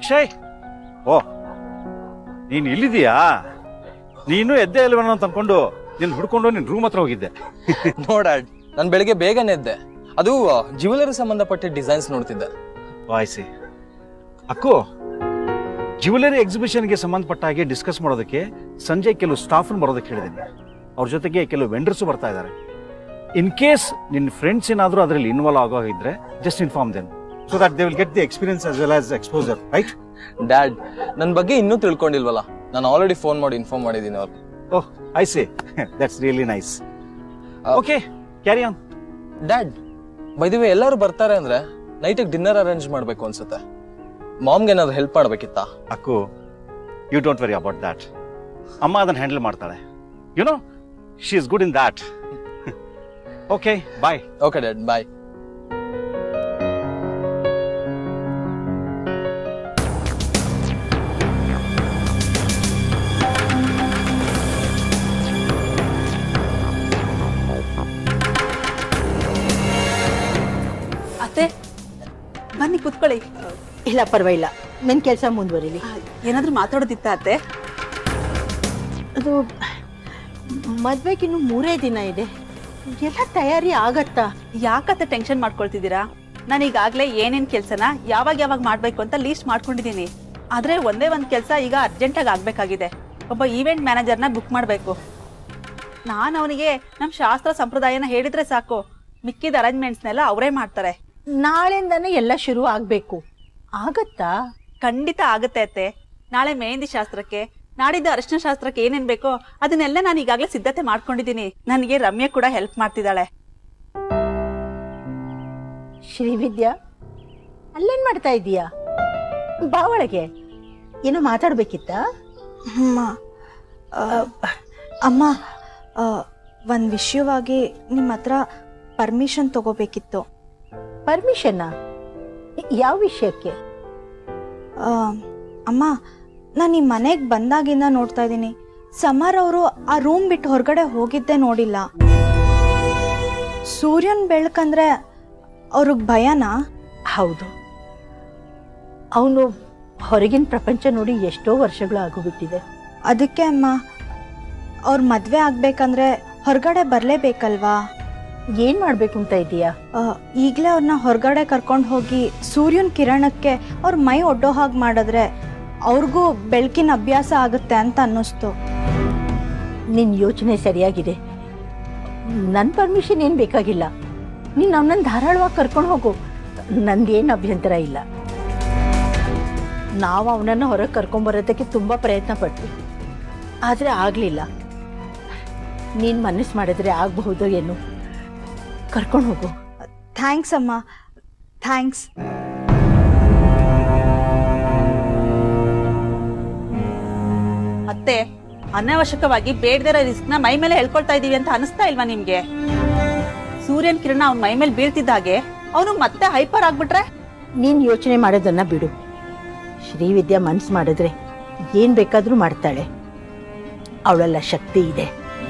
ಅಕ್ಷಯ್ ಓ ನೀನು ಇಲ್ಲಿದೀಯಾ ನೀನು ಎದ್ದೆ ಇಲ್ವೇನೋ ಅಂತ ಅನ್ಕೊಂಡು ನಿನ್ ಹುಡ್ಕೊಂಡು ನಿನ್ ರೂಮ್ ಹತ್ರ ಹೋಗಿದ್ದೆ ನೋಡ ನಾನು ಬೆಳಿಗ್ಗೆ ಬೇಗನೆ ಎದ್ದೆ ಅದು ಜ್ಯುವೆಲರಿ ಸಂಬಂಧಪಟ್ಟ ಡಿಸೈನ್ಸ್ ನೋಡ್ತಿದ್ದೆ ವಾಯ್ಸಿ ಅಕ್ಕು ಜ್ಯುವೆಲರಿ ಎಕ್ಸಿಬಿಷನ್ಗೆ ಸಂಬಂಧಪಟ್ಟ ಹಾಗೆ ಡಿಸ್ಕಸ್ ಮಾಡೋದಕ್ಕೆ ಸಂಜೆ ಕೆಲವು ಸ್ಟಾಫ್ ಬರೋದಕ್ಕೆ ಹೇಳಿದ್ದೀನಿ ಅವ್ರ ಜೊತೆಗೆ ಕೆಲವು ವೆಂಡರ್ಸ್ ಬರ್ತಾ ಇದ್ದಾರೆ ಇನ್ ಕೇಸ್ ನಿನ್ನ ಫ್ರೆಂಡ್ಸ್ ಏನಾದರೂ ಅದರಲ್ಲಿ ಇನ್ವಾಲ್ವ್ ಆಗೋ ಇದ್ರೆ just inform then so that they will get the experience as well as exposure right dad ನನ್ನ ಬಗ್ಗೆ ಇನ್ನೂ ತಿಳ್ಕೊಂಡಿಲ್ವಲ್ಲ ನಾನು ಆಲ್ರೆಡಿ ಫೋನ್ ಮಾಡಿ ಇನ್ಫಾರ್ಮ್ ಮಾಡಿದ್ದೀನಿ ಅವ್ರಿಗೆ oh I see that's really nice okay carry on dad by the way ಎಲ್ಲರೂ ಬರ್ತಾರೆ ಅಂದ್ರೆ ನೈಟಿಗೆ ಡಿನ್ನರ್ ಅರೇಂಜ್ ಮಾಡ್ಬೇಕು ಅನ್ಸುತ್ತೆ ಮಾಮ್ಗೆ ಏನಾದ್ರು ಹೆಲ್ಪ್ ಮಾಡ್ಬೇಕಿತ್ತಾ ಅಕ್ಕು you don't worry about that ಅಮ್ಮ ಅದನ್ನ ಹ್ಯಾಂಡಲ್ ಮಾಡ್ತಾಳೆ you know she is good in that okay bye okay dad bye ಅತ್ತೆ ಬನ್ನಿ ಕುತ್ಕೊಳ್ಳಿ ಇಲ್ಲ ಪರವಾಗಿಲ್ಲ ನನ್ನ ಕೆಲಸ ಮುಂದುವರಿಲಿ ಏನಾದ್ರೂ ಮಾತಾಡೋದಿತ್ತ ಅತ್ತೆ ಅದು ಮದ್ವೆಗಿನ್ನು ಮೂರೇ ದಿನ ಇದೆ ಎಲ್ಲ ತಯಾರಿ ಆಗತ್ತಾ ಯಾಕತ್ತೆ ಟೆನ್ಷನ್ ಮಾಡ್ಕೊಳ್ತಿದ್ದೀರಾ ನಾನು ಈಗಾಗಲೇ ಏನೇನ್ ಕೆಲಸನ ಯಾವಾಗ ಯಾವಾಗ ಮಾಡ್ಬೇಕು ಅಂತ ಲೀಸ್ಟ್ ಮಾಡ್ಕೊಂಡಿದ್ದೀನಿ ಆದ್ರೆ ಒಂದೇ ಒಂದು ಕೆಲಸ ಈಗ ಅರ್ಜೆಂಟಾಗಿ ಆಗ್ಬೇಕಾಗಿದೆ ಒಬ್ಬ ಈವೆಂಟ್ ಮ್ಯಾನೇಜರ್ನ ಬುಕ್ ಮಾಡಬೇಕು ನಾನು ಅವನಿಗೆ ನಮ್ಮ ಶಾಸ್ತ್ರ ಸಂಪ್ರದಾಯನ ಹೇಳಿದ್ರೆ ಸಾಕು ಮಿಕ್ಕಿದ ಅರೇಂಜ್ಮೆಂಟ್ಸ್ನೆಲ್ಲ ಅವರೇ ಮಾಡ್ತಾರೆ ನಾಳೆಯಿಂದಾನೇ ಎಲ್ಲ ಶುರು ಆಗ್ಬೇಕು ಆಗತ್ತಾ ಖಂಡಿತ ಆಗುತ್ತೆ ಅತ್ತೆ ನಾಳೆ ಮೆಹಂದಿ ಶಾಸ್ತ್ರಕ್ಕೆ ನಾಡಿದ್ದು ಅರಿಶಿನ ಶಾಸ್ತ್ರಕ್ಕೆ ಏನೇನ್ ಬೇಕೋ ಅದನ್ನೆಲ್ಲ ನಾನು ಈಗಾಗಲೇ ಸಿದ್ಧತೆ ಮಾಡ್ಕೊಂಡಿದ್ದೀನಿ ನನಗೆ ರಮ್ಯ ಕೂಡ ಹೆಲ್ಪ್ ಮಾಡ್ತಿದ್ದಾಳೆ ಶ್ರೀವಿದ್ಯಾ ಅಲ್ಲೇನ್ ಮಾಡ್ತಾ ಇದೀಯಾ ಬಾ ಒಳಗೆ ಏನೋ ಮಾತಾಡ್ಬೇಕಿತ್ತಾ ಅಮ್ಮ ಆ, ಅಮ್ಮ ಒಂದು ವಿಷಯವಾಗಿ ನಿಮ್ಮ ಹತ್ರ ಪರ್ಮಿಷನ್ ತಗೋಬೇಕಿತ್ತು ಪರ್ಮಿಷನ್ನ ಯಾವ ವಿಷಯಕ್ಕೆ ಆ, ಅಮ್ಮ ನಾನು ಈ ಮನೆಗೆ ಬಂದಾಗಿಂದ ನೋಡ್ತಾ ಇದ್ದೀನಿ ಸಮರ್ ಅವರು ಆ ರೂಮ್ ಬಿಟ್ಟು ಹೊರಗಡೆ ಹೋಗಿದ್ದೇ ನೋಡಿಲ್ಲ ಸೂರ್ಯನ್ ಬೆಳಕಂದ್ರೆ ಅವ್ರಿಗೆ ಭಯನಾ ಹೌದು ಅವನು ಹೊರಗಿನ ಪ್ರಪಂಚ ನೋಡಿ ಎಷ್ಟೋ ವರ್ಷಗಳು ಆಗೋಗ್ಬಿಟ್ಟಿದೆ ಅದಕ್ಕೆ ಅಮ್ಮ ಅವ್ರ ಮದುವೆ ಆಗ್ಬೇಕಂದ್ರೆ ಹೊರಗಡೆ ಬರಲೇಬೇಕಲ್ವಾ ಏನ್ ಮಾಡ್ಬೇಕು ಅಂತ ಇದೀಯಾ ಈಗಲೇ ಅವ್ರನ್ನ ಹೊರಗಡೆ ಕರ್ಕೊಂಡು ಹೋಗಿ ಸೂರ್ಯನ ಕಿರಣಕ್ಕೆ ಅವ್ರ ಮೈ ಒಡ್ಡೋ ಹಾಗೆ ಮಾಡಿದ್ರೆ ಅವ್ರಿಗೂ ಬೆಳಕಿನ ಅಭ್ಯಾಸ ಆಗುತ್ತೆ ಅಂತ ಅನ್ನಿಸ್ತು ನಿನ್ ಯೋಚನೆ ಸರಿಯಾಗಿದೆ ನನ್ನ ಪರ್ಮಿಷನ್ ಏನ್ ಬೇಕಾಗಿಲ್ಲ ನೀನ್ ಅವನನ್ನ ಧಾರಾಳವಾಗಿ ಕರ್ಕೊಂಡು ಹೋಗು ನನ್ಗೇನು ಅಭ್ಯಂತರ ಇಲ್ಲ ನಾವು ಅವನನ್ನ ಹೊರಗೆ ಕರ್ಕೊಂಬರೋದಕ್ಕೆ ತುಂಬಾ ಪ್ರಯತ್ನ ಪಟ್ವಿ ಆದ್ರೆ ಆಗ್ಲಿಲ್ಲ ನೀನ್ ಮನಸ್ಸು ಮಾಡಿದ್ರೆ ಆಗಬಹುದು ಏನು ಕರ್ಕೊಂಡು ಹೋಗು ಥ್ಯಾಂಕ್ಸ್ ಅಮ್ಮ ಥ್ಯಾಂಕ್ಸ್ ಅತ್ತೆ ಅನಾವಶ್ಯಕವಾಗಿ ಬೇಡದಿರೋ ರಿಸ್ಕ್ ನ ಮೈ ಮೇಲೆ ಹೇಳ್ಕೊಳ್ತಾ ಇದೀವಿ ಅಂತ ಅನಿಸ್ತಾ ಇಲ್ವಾ ನಿಮ್ಗೆ ಸೂರ್ಯನ್ ಕಿರಣ ಅವ್ನ ಮೈ ಮೇಲೆ ಬೀಳ್ತಿದ್ದಾಗೆ ಅವನು ಮತ್ತೆ ಹೈಪರ್ ಆಗ್ಬಿಟ್ರೆ ನೀನ್ ಯೋಚನೆ ಮಾಡೋದನ್ನ ಬಿಡು ಶ್ರೀವಿದ್ಯಾ ಮನ್ಸು ಮಾಡಿದ್ರೆ ಏನ್ ಬೇಕಾದ್ರೂ ಮಾಡ್ತಾಳೆ ಅವಳೆಲ್ಲ ಶಕ್ತಿ ಇದೆ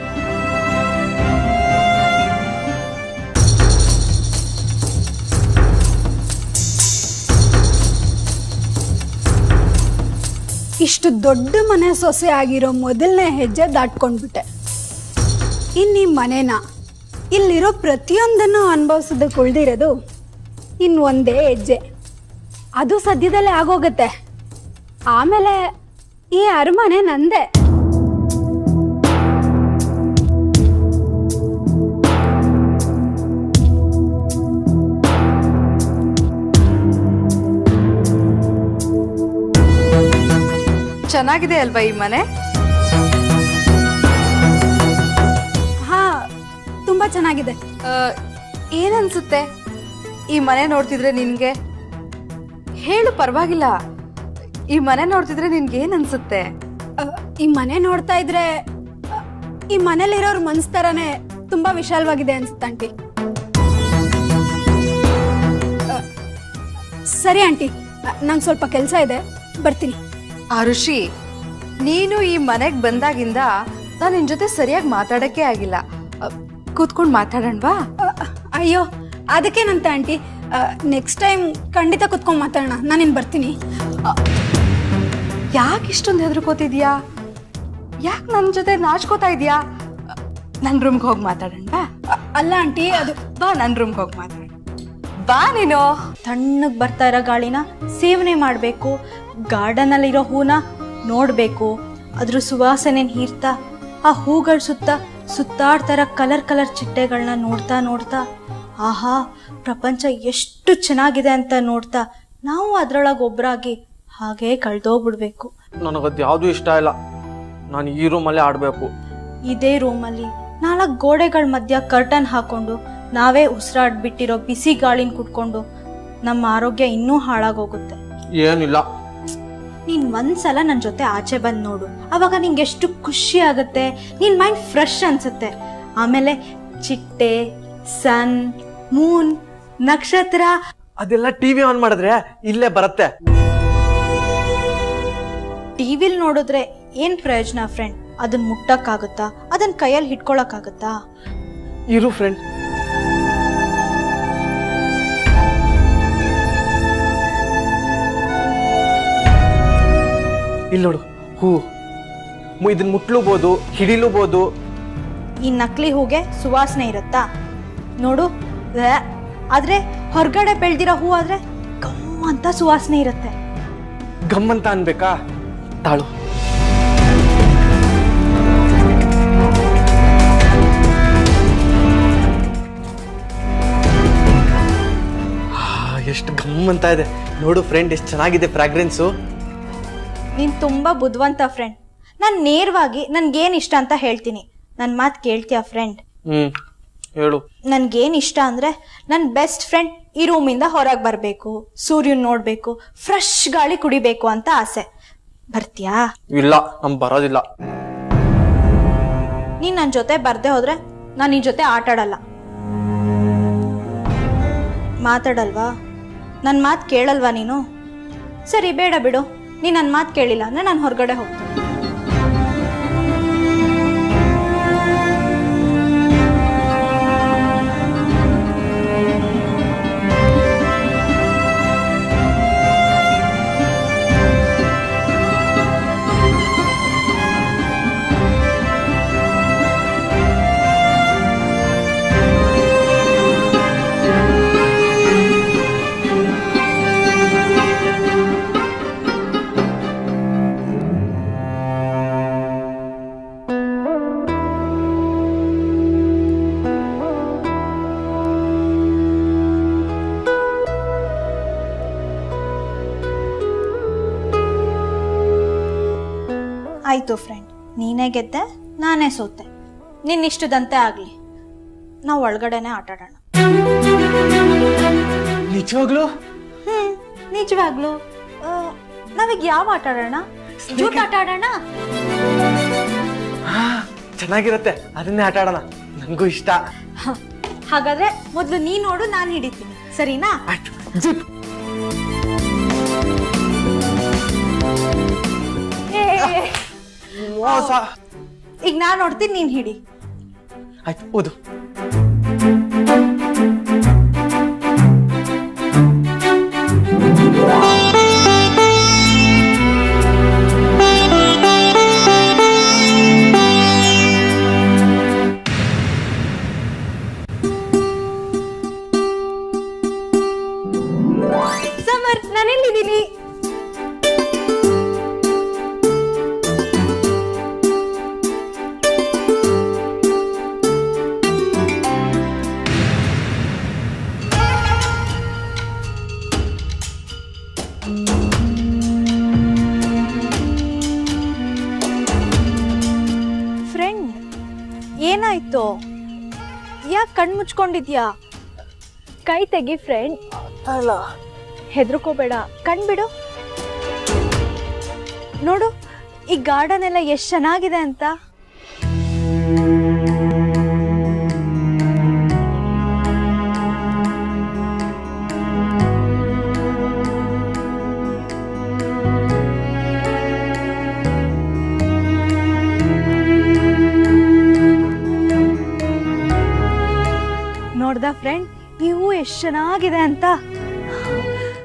ಇಷ್ಟು ದೊಡ್ಡ ಮನೆ ಸೊಸೆ ಆಗಿರೋ ಮೊದಲನೇ ಹೆಜ್ಜೆ ದಾಟ್ಕೊಂಡ್ಬಿಟ್ಟೆ ಇನ್ನು ಈ ಮನೇನ ಇಲ್ಲಿರೋ ಪ್ರತಿಯೊಂದನ್ನು ಅನುಭವಿಸೋದಕ್ಕೆ ಉಳ್ದಿರೋದು ಇನ್ನು ಒಂದೇ ಹೆಜ್ಜೆ ಅದು ಸದ್ಯದಲ್ಲೇ ಆಗೋಗತ್ತೆ ಆಮೇಲೆ ಈ ಅರಮನೆ ನಂದೇ ಚೆನ್ನಾಗಿದೆ ಅಲ್ವಾ ಈ ಮನೆ ಹಾ ತುಂಬಾ ಚೆನ್ನಾಗಿದೆ ಆ, ಏನನ್ಸುತ್ತೆ ಈ ಮನೆ ನೋಡ್ತಿದ್ರೆ ನಿನ್ಗೆ ಹೇಳು ಪರವಾಗಿಲ್ಲ ಈ ಮನೆ ನೋಡ್ತಿದ್ರೆ ನಿನ್ಗೆ ಏನ್ ಅನ್ಸುತ್ತೆ ಅ, ಈ ಮನೆ ನೋಡ್ತಾ ಇದ್ರೆ ಅ, ಈ ಮನೇಲಿರೋರ್ ಮನ್ಸ್ ತರಾನೇ ತುಂಬಾ ವಿಶಾಲವಾಗಿದೆ ಅನ್ಸುತ್ತೆ ಆಂಟಿ ಅ, ಸರಿ ಆಂಟಿ ನಂಗೆ ಸ್ವಲ್ಪ ಕೆಲಸ ಇದೆ ಬರ್ತೀನಿ ಆ ಋಷಿ ನೀನು ಈ ಮನೆಗ್ ಬಂದಾಗಿಂದ ನಾನು ನಿನ್ ಜೊತೆ ಸರಿಯಾಗಿ ಮಾತಾಡಕ್ಕೆ ಆಗಿಲ್ಲ ಕೂತ್ಕೊಂಡು ಮಾತಾಡೋಣವಾ ಅ, ಅಯ್ಯೋ ಅದಕ್ಕೇನಂತ ಆಂಟಿ ನೆಕ್ಸ್ಟ್ ಟೈಮ್ ಖಂಡಿತ ಕುತ್ಕೊಂಡ್ ಮಾತಾಡೋಣ ನಾನಿನ್ ಬರ್ತೀನಿ ಯಾಕೆ ಇಷ್ಟೊಂದು ಹೆದರ್ಕೋತಿದ್ಯಾ ಯಾಕೆ ನನ್ನ ಜೊತೆ ನಾಚ್ಕೋತಾ ಇದೀಯಾ ನನ್ನ ರೂಮ್ಗೆ ಹೋಗಿ ಮಾತಾಡೋಣ ಬಾ ಅ- ಅಲ್ಲ ಆಂಟಿ ಅದು ಬಾ ನನ್ನ ರೂಮ್ಗೆ ಹೋಗಿ ಮಾತಾಡೋಣ ಬಾ ನೀನು ತಣ್ಣಗೆ ಬರ್ತಾ ಇರೋ ಗಾಳಿನ ಸೇವನೆ ಮಾಡಬೇಕು ಗಾರ್ಡನಲ್ಲಿರೋ ಹೂನ ನೋಡಬೇಕು ಅದ್ರ ಸುವಾಸನೆ ಹೀರ್ತಾ ಆ ಹೂಗಳ ಸುತ್ತ ಸುತ್ತಾಡ್ತಾರ ಕಲರ್ ಕಲರ್ ಚಿಟ್ಟೆಗಳನ್ನ ನೋಡ್ತಾ ನೋಡ್ತಾ ಆಹಾ ಪ್ರಪಂಚ ಎಷ್ಟು ಚೆನ್ನಾಗಿದೆ ಅಂತ ನೋಡ್ತಾ ನಾವು ಅದ್ರೊಳಗೆ ಒಬ್ರಾಗಿ ಹಾಗೇ ಕಳ್ದೋಗ್ಬಿಡ್ಬೇಕು ನನಗದು ಯಾವುದು ಇಷ್ಟ ಇಲ್ಲ ನಾನು ಈ ರೂಮಲ್ಲೇ ಆಡಬೇಕು ಇದೇ ರೂಮಲ್ಲಿ ನಾಲ್ಕು ಗೋಡೆಗಳ ಮಧ್ಯ ಕರ್ಟನ್ ಹಾಕೊಂಡು ನಾವೇ ಉಸಿರಾಡ್ಬಿಟ್ಟಿರೋ ಬಿಸಿ ಗಾಳಿನ ಕುಟ್ಕೊಂಡು ನಮ್ಮ ಆರೋಗ್ಯ ಇನ್ನೂ ಹಾಳಾಗೋಗುತ್ತೆ ಏನಿಲ್ಲ ನೀನ್ ಒಂದ್ಸಲ ನನ್ನ ಜೊತೆ ಆಚೆ ಬಂದ್ ನೋಡು ಅವಾಗ ನಿಂಗೆ ಎಷ್ಟು ಖುಷಿ ಆಗುತ್ತೆ ನಿನ್ ಮೈಂಡ್ ಫ್ರೆಶ್ ಅನ್ಸುತ್ತೆ ಆಮೇಲೆ ಚಿಟ್ಟೆ ಸನ್ ಮೂನ್ ನಕ್ಷತ್ರ ಅದೆಲ್ಲ ಟಿವಿ ಆನ್ ಮಾಡಿದ್ರೆ ಇಲ್ಲೇ ಬರುತ್ತೆ ಟಿವಿಲ್ ನೋಡಿದ್ರೆ ಏನ್ ಪ್ರಯೋಜನ ಫ್ರೆಂಡ್ ಅದನ್ನ ಮುಟ್ಟಕ್ಕಾಗುತ್ತಾ ಅದನ್ನ ಕೈಯಲ್ಲಿ ಹಿಡ್ಕೊಳಕ್ಕಾಗುತ್ತಾ ಇರು ಫ್ರೆಂಡ್ ಇಲ್ಲಿ ನೋಡು ಹೂ ಮು- ಇದನ್ನ ಮುಟ್ಲೂಬೋದು ಹಿಡಿಲೂಬೋದು ಈ ನಕಲಿ ಹೂಗೆ ಸುವಾಸನೆ ಇರುತ್ತಾ ನೋಡು ವ್ಯಾ. ಆದ್ರೆ ಹೊರಗಡೆ ಬೆಳ್ದಿರೋ ಹೂ ಆದ್ರೆ ಗಮ್ ಅಂತ ಸುವಾಸನೆ ಇರುತ್ತೆ ಗಮ್ಮಂತ ಅನ್ಬೇಕಾ ತಾಳು ಎಷ್ಟು ಗಮ್ಮಂತ ಇದೆ ನೋಡು ಫ್ರೆಂಡ್ ಎಷ್ಟು ಚೆನ್ನಾಗಿದೆ ಫ್ರಾಗ್ರೆನ್ಸು ನೀನ್ ತುಂಬಾ ಬುದ್ಧಿವಂತ ಫ್ರೆಂಡ್ ನಾನ್ ನೇರವಾಗಿ ನನ್ಗೇನ್ ಇಷ್ಟ ಅಂತ ಹೇಳ್ತೀನಿ ನನ್ ಮಾತ್ ಕೇಳ್ತೀಯ ಫ್ರೆಂಡ್ ಹ್ಮ್ ಹೇಳು ನನ್ಗೇನ್ ಇಷ್ಟ ಅಂದ್ರೆ ನನ್ ಬೆಸ್ಟ್ ಫ್ರೆಂಡ್ ಈ ರೂಮಿಂದ ಹೊರಗೆ ಬರ್ಬೇಕು ಸೂರ್ಯನ್ ನೋಡ್ಬೇಕು ಫ್ರೆಶ್ ಗಾಳಿ ಕುಡಿಬೇಕು ಅಂತ ಆಸೆ ಬರ್ತೀಯಾ ಇಲ್ಲ ನಮ್ ಬರೋದಿಲ್ಲ ನೀನ್ ನನ್ ಜೊತೆ ಬರ್ದೆ ಹೋದ್ರೆ ನಾನು ನಿನ್ ಜೊತೆ ಆಟ ಆಡಲ್ಲ ಮಾತಾಡಲ್ವಾ ನನ್ ಮಾತ್ ಕೇಳಲ್ವಾ ನೀನು ಸರಿ ಬೇಡ ಬಿಡು ನೀನ್ ನನ್ ಮಾತ್ ಕೇಳಿಲ್ಲ ಅಂದ್ರೆ ನಾನು ಹೊರಗಡೆ ಹೋಗ್ತೀನಿ ಆಯ್ತು ಫ್ರೆಂಡ್ ನೀನೇ ಗೆದ್ದೆ ನಾನೇ ಸೋತೆ ನಿನ್ನಿಷ್ಟದಂತೆ ಆಗ್ಲಿ ನಾವು ಒಳಗಡೆನೆ ಆಟ ಆಡೋಣ ನಿಜವಾಗ್ಲು ಹ್ಮ್ ನಿಜವಾಗ್ಲು ಆ, ನಾವೀಗ ಯಾವ ಆಟ ಆಡೋಣ ಜೂಟ್ ಆಟ ಆಡೋಣ ಚೆನ್ನಾಗಿರತ್ತೆ ಅದನ್ನೇ ಆಟ ಆಡೋಣ ನಂಗೂ ಇಷ್ಟ ಹ, ಹಾಗಾದ್ರೆ ಮೊದ್ಲು ನೀ ನೋಡು ನಾನು ಹಿಡಿತೀನಿ ಸರಿನಾ ಆಯ್ತು ಜಿಪ್ ಏ, ಏ, ಏ. ಮೋಸ ಈಗ ನಾನ್ ನೋಡ್ತೀನಿ ನೀನ್ ಹಿಡಿ ಆಯ್ತು ಓದು ಸಮರ್ ನಾನೆಲ್ಲಿದ್ದೀನಿ ಫ್ರೆಂಡ್ ಏನಾಯ್ತು ಯಾಕೆ ಕಣ್ ಮುಚ್ಕೊಂಡಿದ್ಯಾ ಕೈ ತೆಗಿ ಫ್ರೆಂಡ್ ಹೆದರ್ಕೋಬೇಡ ಕಣ್ಬಿಡು ನೋಡು ಈ ಗಾರ್ಡನ್ ಎಲ್ಲ ಎಷ್ಟು ಚೆನ್ನಾಗಿದೆ ಅಂತ ನೋಡ್ದ ಫ್ರೆಂಡ್ ಈ ಹೂ ಎಷ್ಟು ಚೆನ್ನಾಗಿದೆ ಅಂತ